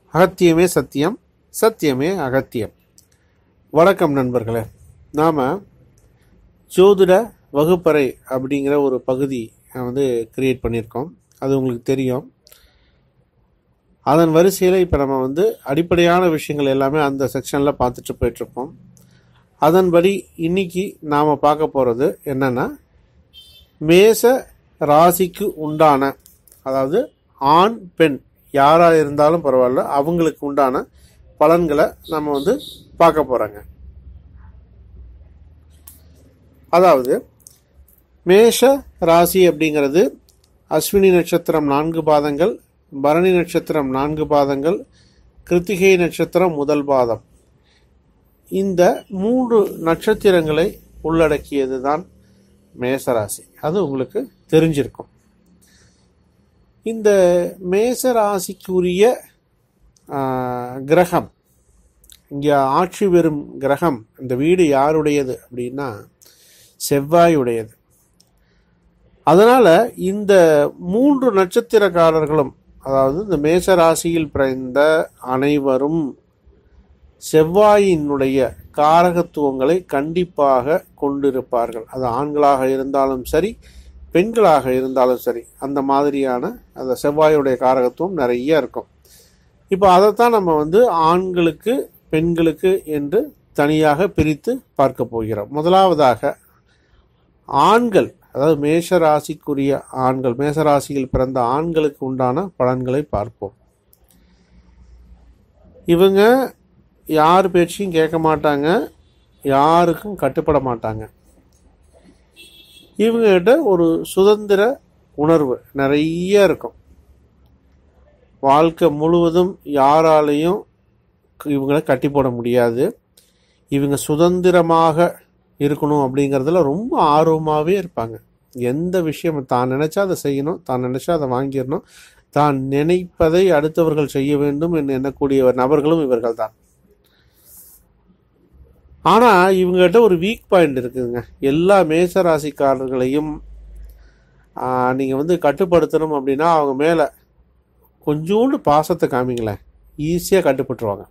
அகத்தியமே சத்தியம் சத்தியமே அகத்தியம் வணக்கம் நண்பர்களே நாம் ஜோதிட வகுப்பறை அப்படிங்கிற ஒரு பகுதி வந்து கிரியேட் பண்ணியிருக்கோம் அது உங்களுக்கு தெரியும் அதன் வரிசையில் இப்போ நம்ம வந்து அடிப்படையான விஷயங்கள் எல்லாமே அந்த செக்ஷனில் பார்த்துட்டு போயிட்டுருப்போம் அதன்படி இன்னைக்கு நாம் பார்க்க போகிறது என்னென்னா மேச ராசிக்கு உண்டான அதாவது ஆண் பெண் யாராக இருந்தாலும் பரவாயில்ல அவங்களுக்கு உண்டான பலன்களை நம்ம வந்து பார்க்க போகிறாங்க அதாவது மேஷ ராசி அப்படிங்கிறது அஸ்வினி நட்சத்திரம் நான்கு பாதங்கள் பரணி நட்சத்திரம் நான்கு பாதங்கள் கிருத்திகை நட்சத்திரம் முதல் பாதம் இந்த மூன்று நட்சத்திரங்களை உள்ளடக்கியது தான் மேசராசி அது உங்களுக்கு தெரிஞ்சிருக்கும் இந்த மேசராசிக்குரிய ஆஹ், கிரகம் இங்கே ஆட்சி பெறும் கிரகம் இந்த வீடு யாருடையது அப்படின்னா செவ்வாயுடையது அதனால் இந்த மூன்று நட்சத்திரக்காரர்களும் அதாவது இந்த மேச ராசியில் பிறந்த அனைவரும் செவ்வாயினுடைய காரகத்துவங்களை கண்டிப்பாக கொண்டிருப்பார்கள் அது ஆண்களாக இருந்தாலும் சரி பெண்களாக இருந்தாலும் சரி அந்த மாதிரியான அந்த செவ்வாயுடைய காரகத்துவம் நிறைய இருக்கும் இப்போ அதைத்தான் நம்ம வந்து ஆண்களுக்கு பெண்களுக்கு என்று தனியாக பிரித்து பார்க்க போகிறோம் முதலாவதாக ஆண்கள் அதாவது மேஷ ராசிக்குரிய ஆண்கள் மேஷ ராசியில் பிறந்த ஆண்களுக்கு உண்டான பலன்களை பார்ப்போம் இவங்க யார் பேச்சையும் கேட்க மாட்டாங்க யாருக்கும் கட்டுப்பட மாட்டாங்க இவங்ககிட்ட ஒரு சுதந்திர உணர்வு நிறைய இருக்கும் வாழ்க்கை முழுவதும் யாராலையும் இவங்களை கட்டி போட முடியாது இவங்க சுதந்திரமாக இருக்கணும் அப்படிங்கிறதுல ரொம்ப ஆர்வமாகவே இருப்பாங்க எந்த விஷயம் தான் நினைச்சா அதை செய்யணும் தான் நினைச்சா அதை வாங்கிடணும் தான் நினைப்பதை அடுத்தவர்கள் செய்ய வேண்டும் என்று எண்ணக்கூடிய நபர்களும் இவர்கள் தான் ஆனால் இவங்ககிட்ட ஒரு வீக் பாயிண்ட் இருக்குதுங்க எல்லா மேச ராசிக்காரர்களையும் நீங்கள் வந்து கட்டுப்படுத்தணும் அப்படின்னா அவங்க மேலே கொஞ்சோண்டு பாசத்தை காமிங்களேன் ஈஸியாக கட்டுப்பட்டுருவாங்க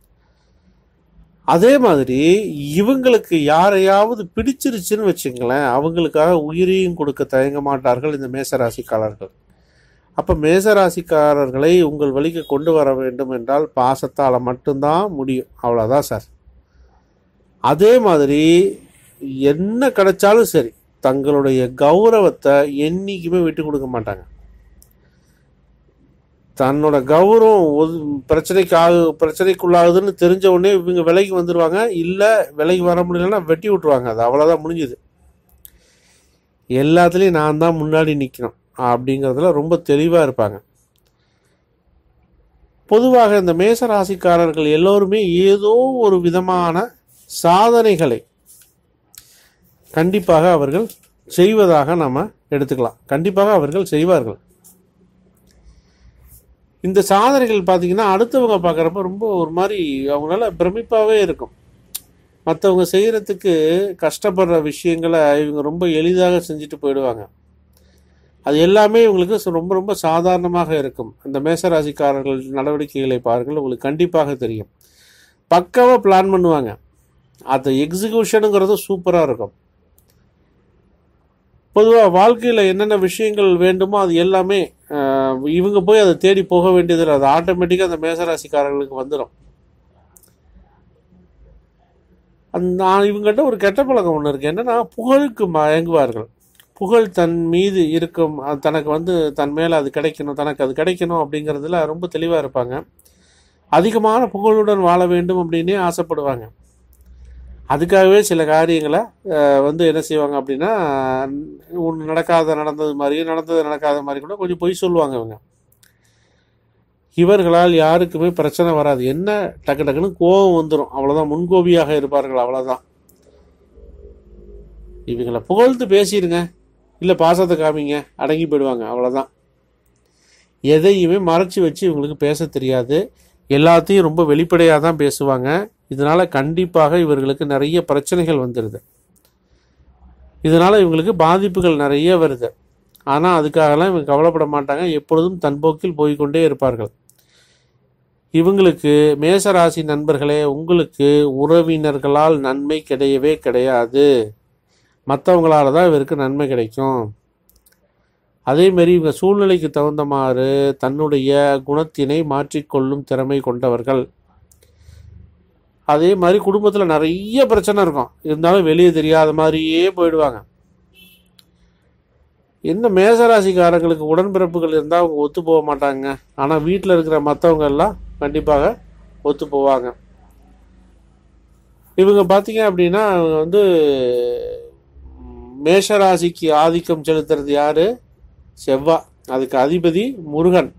அதே மாதிரி இவங்களுக்கு யாரையாவது பிடிச்சிருச்சுன்னு வச்சுங்களேன் அவங்களுக்காக உயிரையும் கொடுக்க தயங்க மாட்டார்கள் இந்த மேசராசிக்காரர்கள் அப்போ மேசராசிக்காரர்களை உங்கள் வழிக்கு கொண்டு வர வேண்டும் என்றால் பாசத்தால் மட்டும்தான் முடியும் அவ்வளோதான் சார் அதே மாதிரி என்ன கிடைச்சாலும் சரி தங்களுடைய கௌரவத்தை என்னைக்குமே விட்டு கொடுக்க மாட்டாங்க தன்னோட கௌரவம் ஒது- பிரச்சனைக்கு ஆகு பிரச்சனைக்குள்ளாகுதுன்னு தெரிஞ்ச உடனே இவங்க விலைக்கு வந்துடுவாங்க இல்லை விலைக்கு வர முடியலன்னா வெட்டி விட்டுருவாங்க அது அவ்வளோதான் முடிஞ்சுது எல்லாத்துலேயும் நான் தான் முன்னாடி நிற்கணும் அப்படிங்கிறதுல ரொம்ப தெளிவாக இருப்பாங்க பொதுவாக இந்த மேச ராசிக்காரர்கள் எல்லோருமே ஏதோ ஒரு விதமான சாதனைகளை கண்டிப்பாக அவர்கள் செய்வதாக நம்ம எடுத்துக்கலாம் கண்டிப்பாக அவர்கள் செய்வார்கள் இந்த சாதனைகள் பார்த்தீங்கன்னா அடுத்தவங்க பார்க்குறப்ப ரொம்ப ஒரு மாதிரி அவங்களால பிரமிப்பாகவே இருக்கும் மற்றவங்க செய்கிறதுக்கு கஷ்டப்படுற விஷயங்களை இவங்க ரொம்ப எளிதாக செஞ்சுட்டு போயிடுவாங்க அது எல்லாமே இவங்களுக்கு சு- ரொம்ப ரொம்ப சாதாரணமாக இருக்கும் அந்த மேசராசிக்காரர்கள் நடவடிக்கைகளை பாருங்கள் உங்களுக்கு கண்டிப்பாக தெரியும் பக்காவாக பிளான் பண்ணுவாங்க அது எக்ஸிக்யூஷனுங்கிறது சூப்பராக இருக்கும் பொதுவாக வாழ்க்கையில் என்னென்ன விஷயங்கள் வேண்டுமோ அது எல்லாமே ஆஹ், இவங்க போய் அதை தேடி போக வேண்டியதில்லை அது ஆட்டோமேட்டிக்காக அந்த மேசராசிக்காரர்களுக்கு வந்துடும் அந்த இவங்ககிட்ட ஒரு கெட்ட பழக்கம் ஒன்று இருக்குது என்னென்னா புகழுக்கு மயங்குவார்கள் புகழ் தன் மீது இருக்கும் அது தனக்கு வந்து தன் மேலே அது கிடைக்கணும் தனக்கு அது கிடைக்கணும் அப்படிங்கிறதுல ரொம்ப தெளிவாக இருப்பாங்க அதிகமான புகழுடன் வாழ வேண்டும் அப்படின்னே ஆசைப்படுவாங்க அதுக்காகவே சில காரியங்களை அஹ், வந்து என்ன செய்வாங்க அப்படின்னா ஒன்று நடக்காத நடந்தது மாதிரியும் நடந்தது நடக்காத மாதிரி கூட கொஞ்சம் பொய் சொல்லுவாங்க இவங்க இவர்களால் யாருக்குமே பிரச்சனை வராது என்ன டக்கு டக்குன்னு கோபம் வந்துடும் அவ்வளோதான் முன்கோபியாக இருப்பார்கள் அவ்வளோதான் இவங்களை புகழ்ந்து பேசிடுங்க இல்லை பாசத்தை காமிங்க அடங்கி போயிடுவாங்க அவ்வளோதான் எதையுமே மறைச்சி வச்சு இவங்களுக்கு பேச தெரியாது எல்லாத்தையும் ரொம்ப வெளிப்படையாக தான் பேசுவாங்க இதனால கண்டிப்பாக இவர்களுக்கு நிறைய பிரச்சனைகள் வந்துடுது இதனால இவங்களுக்கு பாதிப்புகள் நிறைய வருது ஆனால் அதுக்காகலாம் இவங்க கவலைப்பட மாட்டாங்க எப்பொழுதும் தன் போக்கில் போய்க்கொண்டே இருப்பார்கள் இவங்களுக்கு மேசராசி நண்பர்களே உங்களுக்கு உறவினர்களால் நன்மை கிடையவே கிடையாது மற்றவங்களால தான் இவருக்கு நன்மை கிடைக்கும் அதேமாரி இவங்க சூழ்நிலைக்கு தகுந்தமாறு தன்னுடைய குணத்தினை மாற்றிக்கொள்ளும் திறமை கொண்டவர்கள் அதே மாதிரி குடும்பத்தில் நிறைய பிரச்சனை இருக்கும் இருந்தாலும் வெளியே தெரியாத மாதிரியே போயிடுவாங்க என்ன மேசராசிக்காரங்களுக்கு உடன்பிறப்புகள் இருந்தால் அவங்க ஒத்து போக மாட்டாங்க ஆனால் வீட்டில் இருக்கிற மற்றவங்க எல்லாம் கண்டிப்பாக ஒத்து போவாங்க இவங்க பார்த்தீங்க அப்படின்னா இவங்க வந்து ம், மேஷராசிக்கு ஆதிக்கம் செலுத்துறது யாரு செவ்வா அதுக்கு அதிபதி முருகன்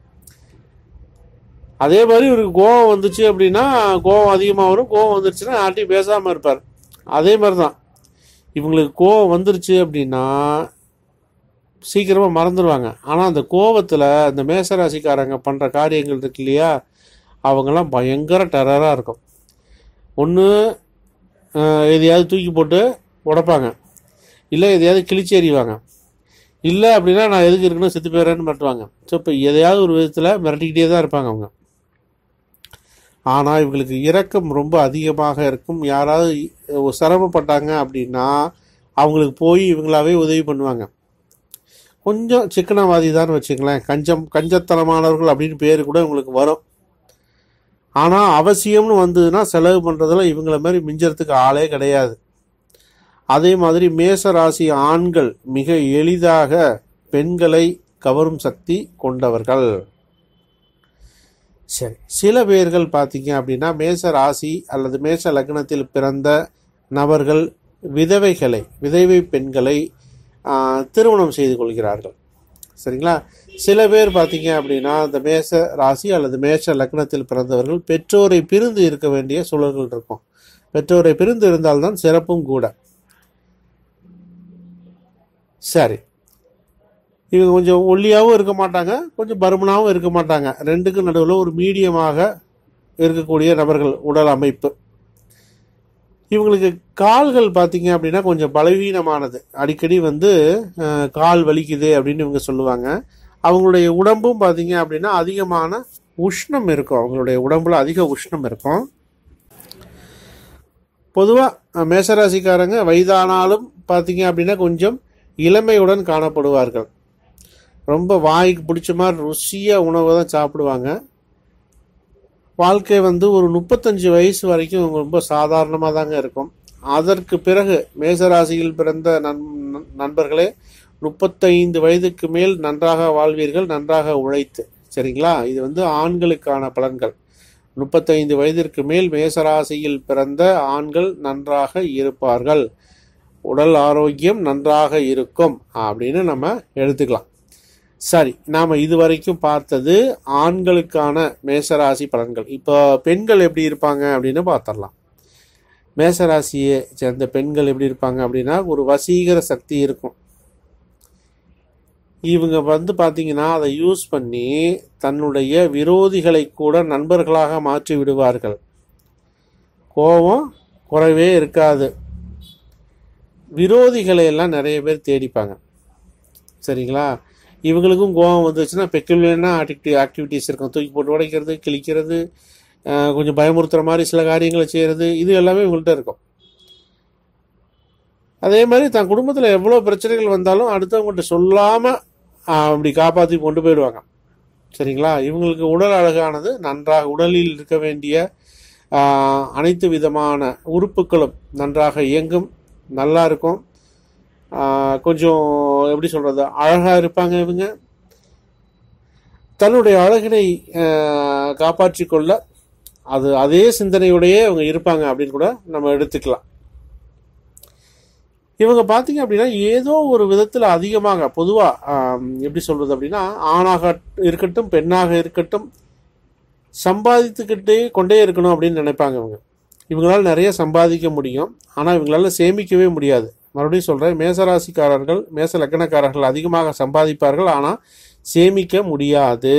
அதே மாதிரி இவருக்கு கோவம் வந்துச்சு அப்படின்னா கோவம் அதிகமாக வரும் கோவம் வந்துருச்சுன்னா யார்ட்டையும் பேசாமல் இருப்பார் அதே மாதிரி தான் இவங்களுக்கு கோவம் வந்துருச்சு அப்படின்னா சீக்கிரமாக மறந்துடுவாங்க ஆனால் அந்த கோவத்தில் அந்த மேசராசிக்காரங்க பண்ணுற காரியங்கள் இருக்கு இல்லையா அவங்கெல்லாம் பயங்கர டெரராக இருக்கும் ஒன்று எதையாவது தூக்கி போட்டு உடைப்பாங்க இல்லை எதையாவது கிழிச்சு எறிவாங்க இல்லை அப்படின்னா நான் எதுக்கு இருக்கணும் செத்து போயிடுறேன்னு மிரட்டுவாங்க ஸோ இப்போ எதையாவது ஒரு விதத்தில் மிரட்டிக்கிட்டே தான் இருப்பாங்க அவங்க ஆனால் இவங்களுக்கு இரக்கம் ரொம்ப அதிகமாக இருக்கும் யாராவது இ- சிரமப்பட்டாங்க அப்படின்னா அவங்களுக்கு போய் இவங்களாவே உதவி பண்ணுவாங்க கொஞ்சம் சிக்கனவாதி தான் வச்சுங்களேன் கஞ்சம் கஞ்சத்தனமானவர்கள் அப்படின்னு பேர் கூட உங்களுக்கு வரும் ஆனால் அவசியம்னு வந்ததுன்னா செலவு பண்ணுறதுல இவங்கள மாதிரி மிஞ்சறதுக்கு ஆளே கிடையாது அதே மாதிரி மேச ராசி ஆண்கள் மிக எளிதாக பெண்களை கவரும் சக்தி கொண்டவர்கள் சரி சில பேர்கள் பார்த்தீங்க அப்படின்னா மேச ராசி அல்லது மேச லக்னத்தில் பிறந்த நபர்கள் விதவைகளை விதவை பெண்களை ஆ, திருமணம் செய்து கொள்கிறார்கள் சரிங்களா சில பேர் பார்த்தீங்க அப்படின்னா இந்த மேச ராசி அல்லது மேஷ லக்னத்தில் பிறந்தவர்கள் பெற்றோரை பிரிந்து இருக்க வேண்டிய சூழல்கள் இருக்கும் பெற்றோரை பிரிந்து இருந்தால்தான் சிறப்பும் கூட சரி இவங்க கொஞ்சம் ஒல்லியாகவும் இருக்க மாட்டாங்க கொஞ்சம் பருமனாகவும் இருக்க மாட்டாங்க ரெண்டுக்கும் நடுவில் ஒரு மீடியமாக இருக்கக்கூடிய நபர்கள் உடல் அமைப்பு இவங்களுக்கு கால்கள் பார்த்தீங்க அப்படின்னா கொஞ்சம் பலவீனமானது அடிக்கடி வந்து அஹ், கால் வலிக்குது அப்படின்னு இவங்க சொல்லுவாங்க அவங்களுடைய உடம்பும் பார்த்தீங்க அப்படின்னா அதிகமான உஷ்ணம் இருக்கும் அவங்களுடைய உடம்புல அதிக உஷ்ணம் இருக்கும் பொதுவாக மேசராசிக்காரங்க வயதானாலும் பார்த்தீங்க அப்படின்னா கொஞ்சம் இளமையுடன் காணப்படுவார்கள் ரொம்ப வாய்க்கு பிடிச்ச மாதிரி ருசியாக உணவை தான் சாப்பிடுவாங்க வாழ்க்கை வந்து ஒரு முப்பத்தஞ்சு வயசு வரைக்கும் ரொம்ப சாதாரணமாக தாங்க இருக்கும் அதற்கு பிறகு மேசராசியில் பிறந்த நண் நண்பர்களே முப்பத்தைந்து வயதுக்கு மேல் நன்றாக வாழ்வீர்கள் நன்றாக உழைத்து சரிங்களா இது வந்து ஆண்களுக்கான பலன்கள் முப்பத்தைந்து வயதிற்கு மேல் மேசராசியில் பிறந்த ஆண்கள் நன்றாக இருப்பார்கள் உடல் ஆரோக்கியம் நன்றாக இருக்கும் அப்படின்னு நம்ம எடுத்துக்கலாம் சரி நாம் இதுவரைக்கும் பார்த்தது ஆண்களுக்கான மேசராசி பலன்கள் இப்போ பெண்கள் எப்படி இருப்பாங்க அப்படின்னு பார்த்துடலாம் மேசராசியை சேர்ந்த பெண்கள் எப்படி இருப்பாங்க அப்படின்னா ஒரு வசீகர சக்தி இருக்கும் இவங்க வந்து பார்த்தீங்கன்னா அதை யூஸ் பண்ணி தன்னுடைய விரோதிகளை கூட நண்பர்களாக மாற்றி விடுவார்கள் கோபம் குறைவே இருக்காது விரோதிகளை எல்லாம் நிறைய பேர் தேடிப்பாங்க சரிங்களா இவங்களுக்கும் கோபம் வந்துச்சுன்னா பெக்குலியர்னா ஆக்டிவிட்டி ஆக்டிவிட்டீஸ் இருக்கும் தூக்கி போட்டு உடைக்கிறது கிழிக்கிறது அஹ், கொஞ்சம் பயமுறுத்துற மாதிரி சில காரியங்களை செய்கிறது இது எல்லாமே இவங்கள்ட்ட இருக்கும் அதே மாதிரி தன் குடும்பத்தில் எவ்வளோ பிரச்சனைகள் வந்தாலும் அடுத்தவங்கள்ட்ட சொல்லாமல் அப்படி காப்பாற்றி கொண்டு போயிடுவாங்க சரிங்களா இவங்களுக்கு உடல் அழகானது நன்றாக உடலில் இருக்க வேண்டிய ஆஹ், அனைத்து விதமான உறுப்புகளும் நன்றாக இயங்கும் நல்லா இருக்கும் ஆஹ், கொஞ்சம் எப்படி சொல்கிறது அழகாக இருப்பாங்க இவங்க தன்னுடைய அழகினை ஆஹ், காப்பாற்றிக் கொள்ள அது அதே சிந்தனையோடையே அவங்க இருப்பாங்க அப்படின்னு கூட நம்ம எடுத்துக்கலாம் இவங்க பார்த்தீங்க அப்படின்னா ஏதோ ஒரு விதத்தில் அதிகமாக பொதுவாக எப்படி சொல்கிறது அப்படின்னா ஆணாக இருக்கட்டும் பெண்ணாக இருக்கட்டும் சம்பாதித்துக்கிட்டே கொண்டே இருக்கணும் அப்படின்னு நினைப்பாங்க இவங்க இவங்களால நிறைய சம்பாதிக்க முடியும் ஆனால் இவங்களால சேமிக்கவே முடியாது மறுபடியும் சொல்கிறேன் மேசராசிக்காரர்கள் மேச லக்னக்காரர்கள் அதிகமாக சம்பாதிப்பார்கள் ஆனால் சேமிக்க முடியாது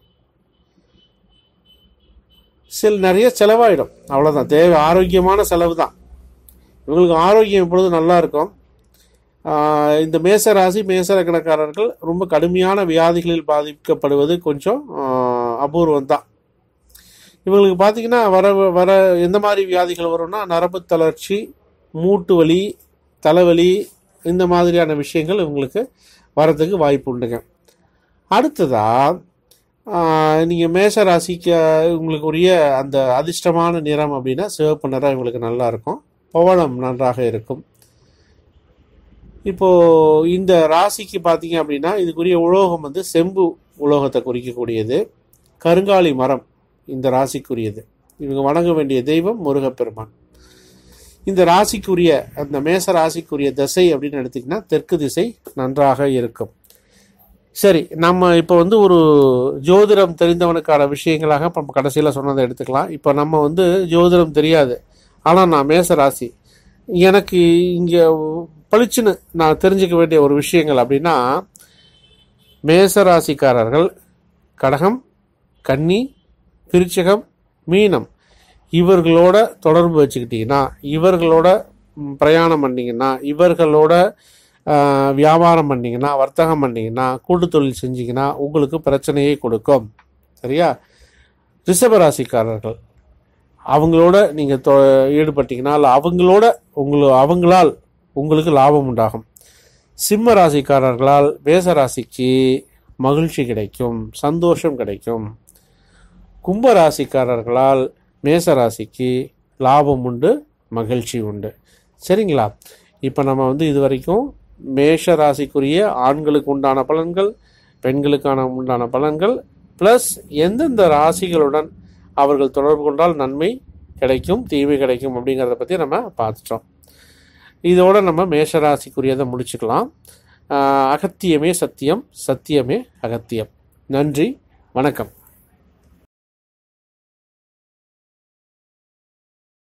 சில நிறைய செலவாயிடும் அவ்வளோதான் தேவை ஆரோக்கியமான செலவு தான் இவங்களுக்கு ஆரோக்கியம் எப்பொழுதும் நல்லா இருக்கும் ஆஹ் இந்த மேச ராசி மேச லக்னக்காரர்கள் ரொம்ப கடுமையான வியாதிகளில் பாதிக்கப்படுவது கொஞ்சம் ஆஹ் அபூர்வம் தான் இவங்களுக்கு பார்த்தீங்கன்னா வர வர எந்த மாதிரி வியாதிகள் வரும்னா நரம்பு தளர்ச்சி மூட்டு வலி தலைவலி இந்த மாதிரியான விஷயங்கள் இவங்களுக்கு வரதுக்கு வாய்ப்பு உண்டுங்க அடுத்ததாக நீங்கள் மேச ராசிக்கு உங்களுக்கு உரிய அந்த அதிர்ஷ்டமான நிறம் அப்படின்னா சிவப்பு நிறம் இவங்களுக்கு நல்லா இருக்கும் பவளம் நன்றாக இருக்கும் இப்போது இந்த ராசிக்கு பார்த்தீங்க அப்படின்னா இதுக்குரிய உலோகம் வந்து செம்பு உலோகத்தை குறிக்கக்கூடியது கருங்காலி மரம் இந்த ராசிக்குரியது இவங்க வணங்க வேண்டிய தெய்வம் முருகப்பெருமான் இந்த ராசிக்குரிய அந்த மேச ராசிக்குரிய திசை அப்படின்னு எடுத்திங்கன்னா தெற்கு திசை நன்றாக இருக்கும் சரி நம்ம இப்போ வந்து ஒரு ஜோதிடம் தெரிந்தவனுக்கான விஷயங்களாக இப்போ கடைசியில் சொன்னதை எடுத்துக்கலாம் இப்போ நம்ம வந்து ஜோதிடம் தெரியாது ஆனால் நான் மேச ராசி எனக்கு இங்கே பளிச்சுன்னு நான் தெரிஞ்சுக்க வேண்டிய ஒரு விஷயங்கள் அப்படின்னா மேச ராசிக்காரர்கள் கடகம் கன்னி விருச்சிகம் மீனம் இவர்களோட தொடர்பு வச்சுக்கிட்டிங்கன்னா இவர்களோட ம், பிரயாணம் பண்ணிங்கன்னா இவர்களோட ஆஹ், வியாபாரம் பண்ணிங்கன்னா வர்த்தகம் பண்ணிங்கன்னா கூட்டு தொழில் செஞ்சீங்கன்னா உங்களுக்கு பிரச்சனையை கொடுக்கும் சரியா ரிஷபராசிக்காரர்கள் அவங்களோட நீங்கள் தொ ஈடுபட்டீங்கன்னா இல்லை அவங்களோட உங்களு அவங்களால் உங்களுக்கு லாபம் உண்டாகும் சிம்ம ராசிக்காரர்களால் மேச ராசிக்கு மகிழ்ச்சி கிடைக்கும் சந்தோஷம் கிடைக்கும் கும்ப ராசிக்காரர்களால் மேச ராசிக்கு லாபம் உண்டு மகிழ்ச்சி உண்டு சரிங்களா இப்போ நம்ம வந்து இது வரைக்கும் மேஷ ராசிக்குரிய ஆண்களுக்கு உண்டான பலன்கள் பெண்களுக்கான உண்டான பலன்கள் ப்ளஸ் எந்தெந்த ராசிகளுடன் அவர்கள் தொடர்பு கொண்டால் நன்மை கிடைக்கும் தீமை கிடைக்கும் அப்படிங்கிறத பற்றி நம்ம பார்த்துட்டோம் இதோட நம்ம மேஷ ராசிக்குரியதை முடிச்சுக்கலாம் ஆஹ் அகத்தியமே சத்தியம் சத்தியமே அகத்தியம் நன்றி வணக்கம்